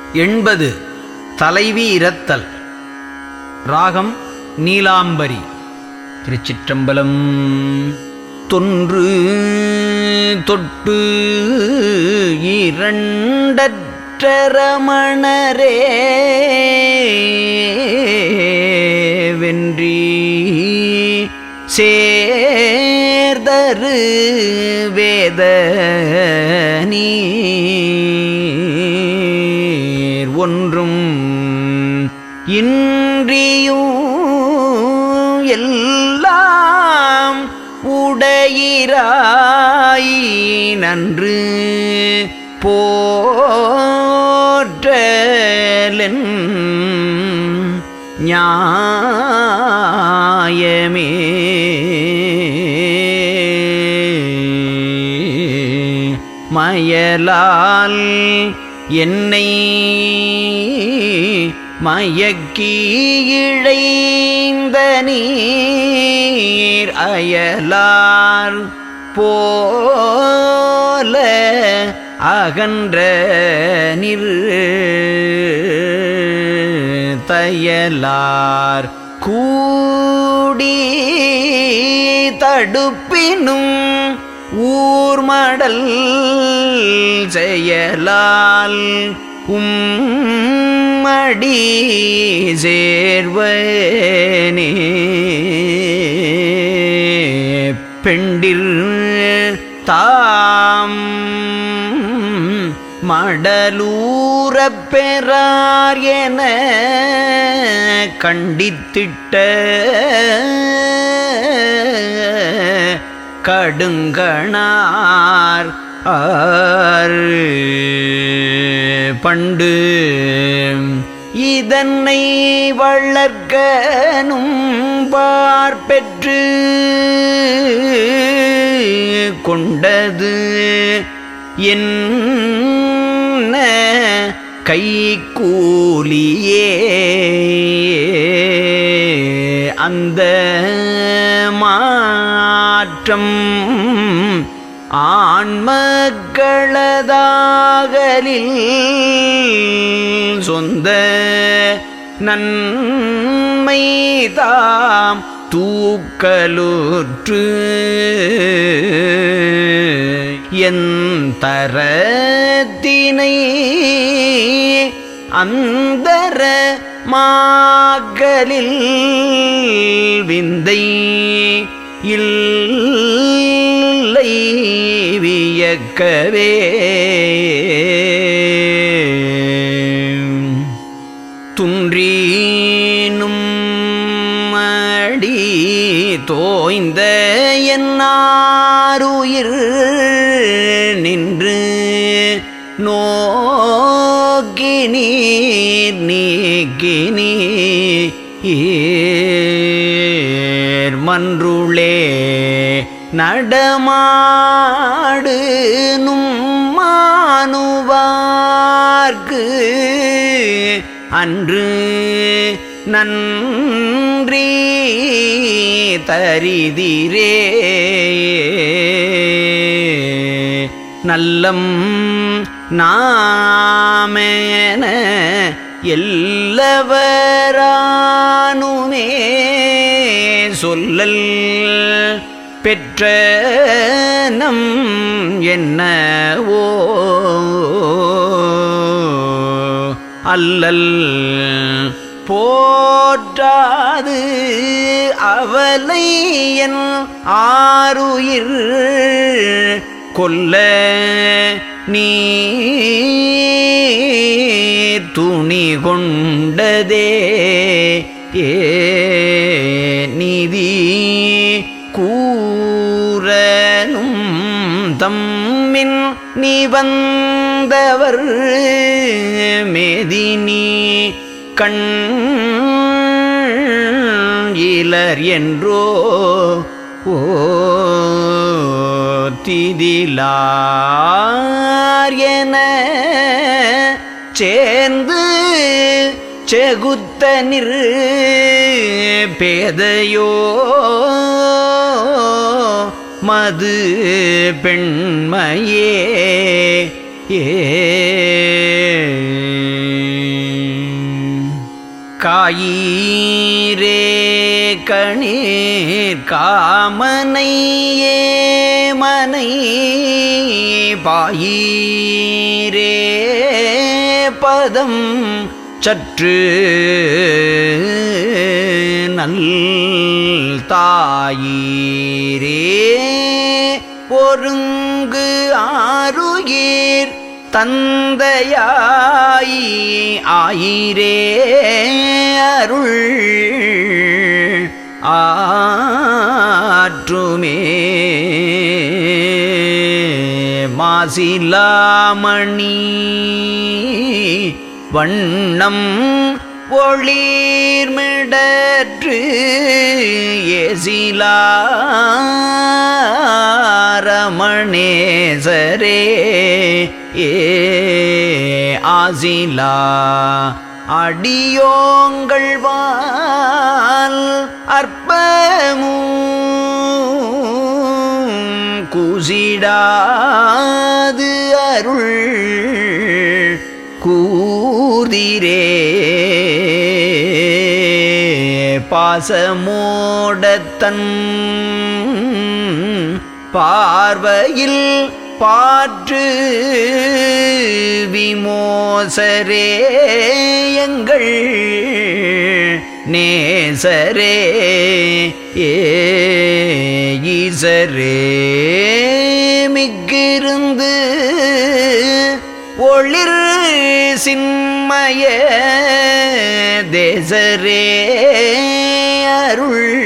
எண்பது தலைவி இரத்தல் ராகம் நீலாம்பரி திருச்சிற்றம்பலம் தொன்று தொட்டு இரண்டற்றரமணரே வென்றி சேர்தரு வேத நீர் ஒன்றும் இன்றியும் எல்லாம் உடையிராய் நன்று போற்றலன் நியாயமே மயலால் என்னை மயக்கி இழைந்த நீர் அயலார் போல அகன்ற நிர் தயலார் கூடி தடுப்பினும் ஊர்மடல் செயலால் உம்மடி சேர்வனே பெண்டிர் தாம் மடலூரப் பெறார் என கண்டித்திட்ட கடுங்கணார் ஆர் பண்டு இதனை வளர்க்கனும் பார்பெற்று கொண்டது என்ன கை கூலியே அந்த மாற்றம் ஆண்மக்களதாகலில் சொந்த நன்மை தாம் தூக்கலுற்று என் தரத்தினை அந்தர மாகலில் விந்தை இல்லை வியக்கவே துன்றீனும் அடி தோய்ந்த என்னாருயிர் நின்று நோக்கி நீர் நீக்கி நீர் மன்றுளே நடமாடு நும்மானுவார்க்கு அன்று நன்றி தரிதிரே நல்லம் நாமேன எல்லவரானுமே சொல்லல் பெற்ற நம் என்னவோ அல்லல் போற்றாது அவலை என் ஆருயிர் கொல்ல நீ துணி கொண்டதே ஏ நிதி கூறனும் தம்மின் நீ வந்தவர் மேதினி கண் இலர் என்றோ ஓ திதிலார் என சேர்ந்து செகுத்த நிர் பேதையோ மது பெண்மையே ஏ காயீரே கணீர் காமனை ஏமனை பாயீரே பதம் சற்று நல் தாயீரே ஒருங்கு ஆருயிர் தந்தையாய் ஆயிரே அருள் ஆற்றுமே மாசிலாமணி வண்ணம் ஒளிர்மிடற்று ஏசிலாரமணேசரே ஏ ஆசிலா அடியோங்கள் வால் அற்பமும் குசிடாது அருள் கூதிரே பாசமோடத்தன் பார்வையில் பாற்று விமோசரே எங்கள் நேசரே ஏ ஈசரே மிக்கிருந்து ஒளிர் சின்மய தேசரே அருள்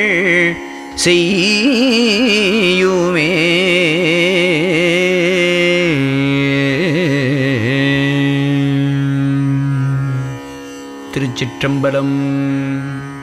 செய்யுமே திருச்சிற்றம்பலம்